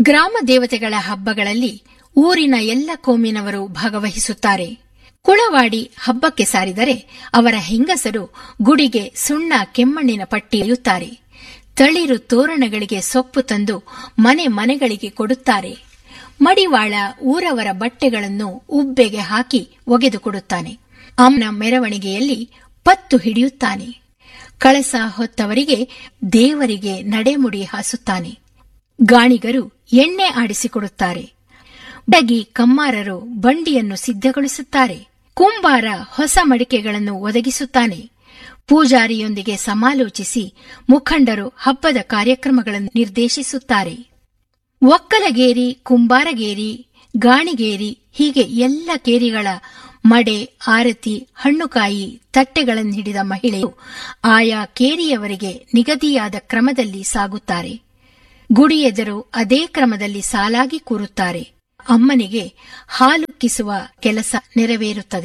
ಗ್ರಾಮ ದೇವತೆಗಳ ಹಬ್ಬಗಳಲ್ಲಿ ಊರಿನ ಎಲ್ಲ ಕೋಮಿನವರು ಭಾಗವಹಿಸುತ್ತಾರೆ ಕುಳವಾಡಿ ಹಬ್ಬಕ್ಕೆ ಸಾರಿದರೆ ಅವರ ಹೆಂಗಸರು ಗುಡಿಗೆ ಸುಣ್ಣ ಕೆಮ್ಮಣ್ಣಿನ ಪಟ್ಟಿ ಒಯ್ಯುತ್ತಾರೆ ತಳಿರು ತೋರಣಗಳಿಗೆ ಸೊಪ್ಪು ತಂದು ಮನೆ ಮನೆಗಳಿಗೆ ಕೊಡುತ್ತಾರೆ ಮಡಿವಾಳ ಊರವರ ಬಟ್ಟೆಗಳನ್ನು ಉಬ್ಬೆಗೆ ಹಾಕಿ ಒಗೆದು ಕೊಡುತ್ತಾನೆ ಅಮ್ಮನ ಮೆರವಣಿಗೆಯಲ್ಲಿ ಪತ್ತು ಹಿಡಿಯುತ್ತಾನೆ ಕಳಸ ಹೊತ್ತವರಿಗೆ ದೇವರಿಗೆ ನಡೆಮುಡಿ ಹಾಸುತ್ತಾನೆ ಗಾಣಿಗರು ಎಣ್ಣೆ ಆಡಿಸಿಕೊಡುತ್ತಾರೆ ಬಡಗಿ ಕಮ್ಮಾರರು ಬಂಡಿಯನ್ನು ಸಿದ್ಧಗೊಳಿಸುತ್ತಾರೆ ಕುಂಬಾರ ಹೊಸ ಮಡಿಕೆಗಳನ್ನು ಒದಗಿಸುತ್ತಾನೆ ಪೂಜಾರಿಯೊಂದಿಗೆ ಸಮಾಲೋಚಿಸಿ ಮುಖಂಡರು ಹಬ್ಬದ ಕಾರ್ಯಕ್ರಮಗಳನ್ನು ನಿರ್ದೇಶಿಸುತ್ತಾರೆ ಒಕ್ಕಲಗೇರಿ ಕುಂಬಾರಗೇರಿ ಗಾಣಿಗೇರಿ ಹೀಗೆ ಎಲ್ಲ ಕೇರಿಗಳ ಮಡೆ ಆರತಿ ಹಣ್ಣುಕಾಯಿ ತಟ್ಟೆಗಳನ್ನು ಹಿಡಿದ ಮಹಿಳೆಯು ಆಯಾ ಕೇರಿಯವರಿಗೆ ನಿಗದಿಯಾದ ಕ್ರಮದಲ್ಲಿ ಸಾಗುತ್ತಾರೆ ಗುಡಿ ಎದುರು ಅದೇ ಕ್ರಮದಲ್ಲಿ ಸಾಲಾಗಿ ಕೂರುತ್ತಾರೆ ಅಮ್ಮನಿಗೆ ಹಾಲುಕ್ಕಿಸುವ ಕೆಲಸ ನೆರವೇರುತ್ತದೆ